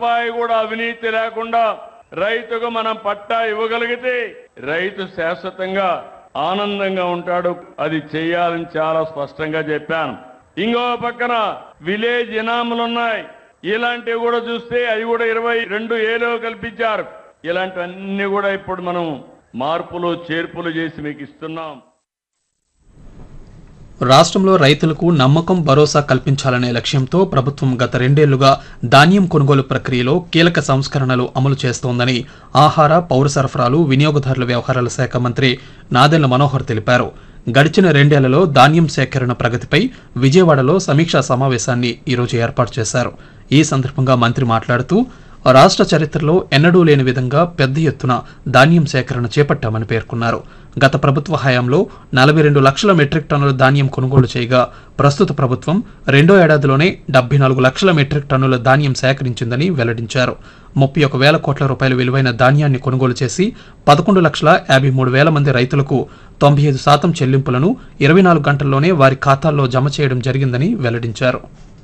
రూపాయి కూడా అవినీతి లేకుండా రైతుకు మనం పట్టా ఇవ్వగలిగితే రైతు శాశ్వతంగా ఆనందంగా ఉంటాడు అది చేయాలని చాలా స్పష్టంగా చెప్పాను ఇంకో పక్కన విలేజ్ ఇనాములు ఉన్నాయి ఇలాంటివి కూడా చూస్తే అవి కూడా ఇరవై రెండు ఏలో కల్పించారు ఇలాంటివన్నీ కూడా ఇప్పుడు మనం మార్పులు చేర్పులు చేసి మీకు ఇస్తున్నాం రాష్ట్రంలో రైతులకు నమ్మకం భరోసా కల్పించాలనే లక్ష్యంతో ప్రభుత్వం గత రెండేళ్లుగా ధాన్యం కొనుగోలు ప్రక్రియలో కీలక సంస్కరణలు అమలు చేస్తోందని ఆహార పౌర సరఫరాలు వినియోగదారుల వ్యవహారాల శాఖ మంత్రి నాదెళ్ల మనోహర్ తెలిపారు గడిచిన రెండేళ్లలో ధాన్యం సేకరణ ప్రగతిపై విజయవాడలో సమీక్షా సమావేశాన్ని ఈరోజు ఏర్పాటు చేశారు ఈ సందర్భంగా మంత్రి మాట్లాడుతూ రాష్ట్ర చరిత్రలో ఎన్నడూ లేని విధంగా పెద్ద ఎత్తున ధాన్యం సేకరణ చేపట్టామని పేర్కొన్నారు గత ప్రభుత్వ హయాంలో నలభై రెండు లక్షల మెట్రిక్ టన్నుల ధాన్యం కొనుగోలు చేయగా ప్రస్తుత ప్రభుత్వం రెండో ఏడాదిలోనే డెబ్బై నాలుగు లక్షల మెట్రిక్ టన్నుల ధాన్యం సేకరించిందని వెల్లడించారు ముప్పై ఒక వేల కోట్ల రూపాయల విలువైన ధాన్యాన్ని కొనుగోలు చేసి పదకొండు లక్షల యాభై మూడు వేల మంది రైతులకు తొంభై ఐదు శాతం చెల్లింపులను ఇరవై నాలుగు గంటల్లోనే వారి ఖాతాల్లో జమ చేయడం జరిగిందని వెల్లడించారు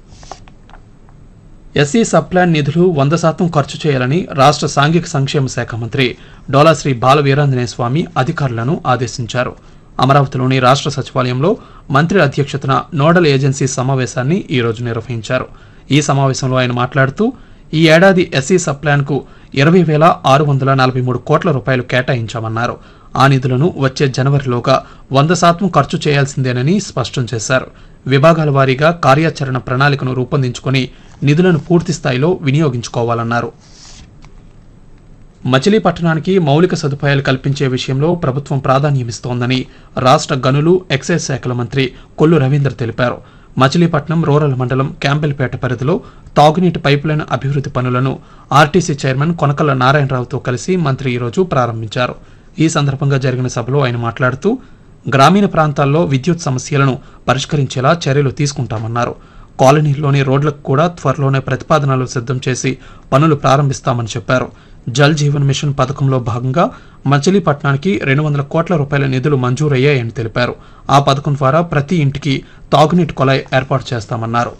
ఎస్సీ సబ్ప్లాన్ నిధులు వంద శాతం ఖర్చు చేయాలని రాష్ట్ర సాంఘిక సంక్షేమ శాఖ మంత్రి డోలాశ్రీ బాల వీరాంజనేయ స్వామి అధికారులను ఆదేశించారు అమరావతిలోని రాష్ట్ర సచివాలయంలో మంత్రి అధ్యక్షతన నోడల్ ఏజెన్సీ సమావేశాన్ని ఈ రోజు నిర్వహించారు ఈ సమావేశంలో ఆయన మాట్లాడుతూ ఈ ఏడాది ఎస్సీ సబ్ప్లాన్కు ఇరవై వేల ఆరు వందల నలభై మూడు కోట్ల రూపాయలు కేటాయించామన్నారు ఆ నిధులను వచ్చే జనవరిలోగా వంద శాతం ఖర్చు చేయాల్సిందేనని స్పష్టం చేశారు విభాగాల వారీగా కార్యాచరణ ప్రణాళికను రూపొందించుకొని నిధులను పూర్తి స్థాయిలో వినియోగించుకోవాలన్నారు మచిలీపట్నానికి మౌలిక సదుపాయాలు కల్పించే విషయంలో ప్రభుత్వం ప్రాధాన్యమిస్తోందని రాష్ట్ర గనులు ఎక్సైజ్ శాఖల మంత్రి కొల్లు రవీంద్ర తెలిపారు మచిలీపట్నం రూరల్ మండలం క్యాంపెల్పేట పరిధిలో తాగునీటి పైపులైన్ అభివృద్ధి పనులను ఆర్టీసీ చైర్మన్ కొనకల్ల నారాయణరావుతో కలిసి మంత్రి ఈరోజు ప్రారంభించారు ఈ సందర్భంగా జరిగిన సభలో ఆయన మాట్లాడుతూ గ్రామీణ ప్రాంతాల్లో విద్యుత్ సమస్యలను పరిష్కరించేలా చర్యలు తీసుకుంటామన్నారు కాలనీల్లోని రోడ్లకు కూడా త్వరలోనే ప్రతిపాదనలు సిద్ధం చేసి పనులు ప్రారంభిస్తామని చెప్పారు జల్ జీవన్ మిషన్ పథకంలో భాగంగా మచిలీపట్నానికి రెండు వందల కోట్ల రూపాయల నిధులు మంజూరయ్యాయని తెలిపారు ఆ పథకం ద్వారా ప్రతి ఇంటికి తాగునీటి కొలాయి ఏర్పాటు చేస్తామన్నారు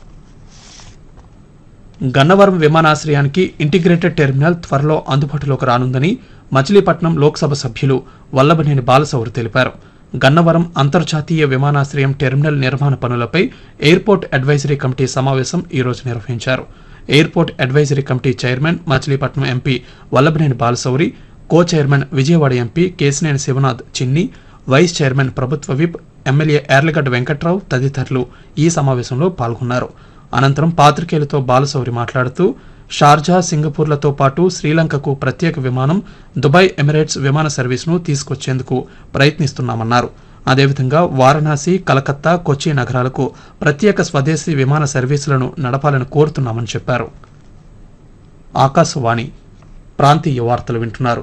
గన్నవరం విమానాశ్రయానికి ఇంటిగ్రేటెడ్ టెర్మినల్ త్వరలో అందుబాటులోకి రానుందని మచిలీపట్నం లోక్సభ సభ్యులు వల్లభనేని బాలసౌరి తెలిపారు గన్నవరం అంతర్జాతీయ విమానాశ్రయం టెర్మినల్ నిర్మాణ పనులపై ఎయిర్పోర్ట్ అడ్వైజరీ కమిటీ సమావేశం ఈ రోజు నిర్వహించారు airport advisory committee chairman Machilipatnam MP Vallabhaneni Balashowry co chairman Vijayawada MP Kesineni Sivanath Chinni vice chairman ప్రభుత్వ విప్ ఎమ్మెల్యే యార్లగడ్డ వెంకట్రావు తదితరులు ఈ సమావేశంలో పాల్గొన్నారు అనంతరం పాత్రికేయులతో బాలసౌరి మాట్లాడుతూ షార్జా సింగపూర్లతో పాటు శ్రీలంకకు ప్రత్యేక విమానం దుబాయ్ ఎమిరేట్స్ విమాన సర్వీసును తీసుకొచ్చేందుకు ప్రయత్నిస్తున్నామన్నారు అదేవిధంగా వారణాసి కలకత్తా కొచ్చి నగరాలకు ప్రత్యేక స్వదేశీ విమాన సర్వీసులను నడపాలని కోరుతున్నామని చెప్పారు ఆకాశవాణి ప్రాంతీయ వార్తలు వింటున్నారు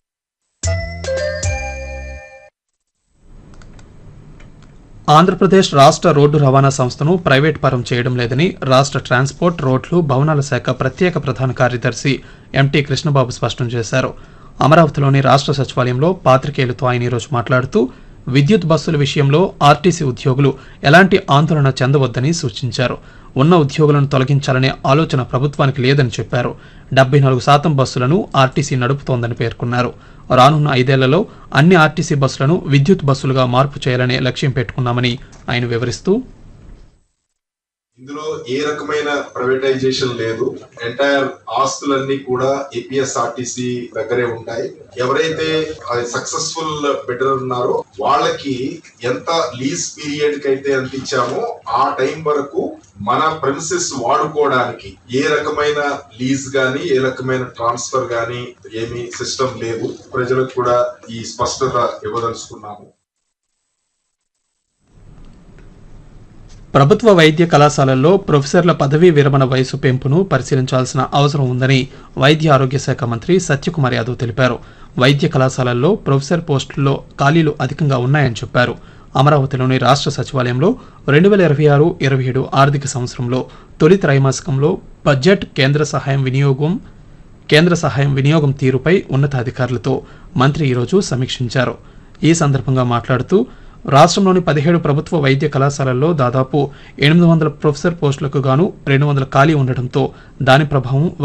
ఆంధ్రప్రదేశ్ రాష్ట్ర రోడ్డు రవాణా సంస్థను ప్రైవేట్ పరం చేయడం లేదని రాష్ట్ర ట్రాన్స్పోర్ట్ రోడ్లు భవనాల శాఖ ప్రత్యేక ప్రధాన కార్యదర్శి ఎంటీ కృష్ణబాబు స్పష్టం చేశారు అమరావతిలోని రాష్ట్ర సచివాలయంలో పాత్రికేయులతో ఆయన ఈరోజు మాట్లాడుతూ విద్యుత్ బస్సుల విషయంలో ఆర్టీసీ ఉద్యోగులు ఎలాంటి ఆందోళన చెందవద్దని సూచించారు ఉన్న ఉద్యోగులను తొలగించాలనే ఆలోచన ప్రభుత్వానికి లేదని చెప్పారు డెబ్బై నాలుగు శాతం బస్సులను ఆర్టీసీ నడుపుతోందని పేర్కొన్నారు రానున్న ఐదేళ్లలో అన్ని ఆర్టీసీ బస్సులను విద్యుత్ బస్సులుగా మార్పు చేయాలనే లక్ష్యం పెట్టుకున్నామని ఆయన వివరిస్తూ ఇందులో ఏ రకమైన ప్రైవేటైజేషన్ లేదు ఎంటైర్ ఆస్తులన్నీ కూడా ఏపీఎస్ఆర్టీసీ దగ్గరే ఉంటాయి ఎవరైతే సక్సెస్ఫుల్ బెటర్ ఉన్నారో వాళ్ళకి ఎంత లీజ్ పీరియడ్ కి అయితే ఎంత ఇచ్చామో ఆ టైం వరకు మన ప్రెమిసెస్ వాడుకోవడానికి ఏ రకమైన లీజ్ గాని ఏ రకమైన ట్రాన్స్ఫర్ గాని ఏమీ సిస్టమ్ లేదు ప్రజలకు కూడా ఈ స్పష్టత ఇవ్వదలుచుకున్నాము ప్రభుత్వ వైద్య కళాశాలల్లో ప్రొఫెసర్ల పదవీ విరమణ వయసు పెంపును పరిశీలించాల్సిన అవసరం ఉందని వైద్య ఆరోగ్య శాఖ మంత్రి సత్యకుమార్ యాదవ్ తెలిపారు వైద్య కళాశాలల్లో ప్రొఫెసర్ పోస్టుల్లో ఖాళీలు అధికంగా ఉన్నాయని చెప్పారు అమరావతిలోని రాష్ట్ర సచివాలయంలో రెండు వేల ఇరవై ఆరు ఇరవై ఏడు ఆర్థిక సంవత్సరంలో తొలి త్రైమాసికంలో బడ్జెట్ కేంద్ర సహాయం వినియోగం కేంద్ర సహాయం వినియోగం తీరుపై ఉన్నతాధికారులతో మంత్రి ఈరోజు సమీక్షించారు ఈ సందర్భంగా మాట్లాడుతూ రాష్ట్రంలోని పదిహేడు ప్రభుత్వ వైద్య కళాశాలల్లో దాదాపు ఎనిమిది వందల ప్రొఫెసర్ పోస్టులకు గాను రెండు వందల ఖాళీ ఉండటంతో దాని ప్రభావం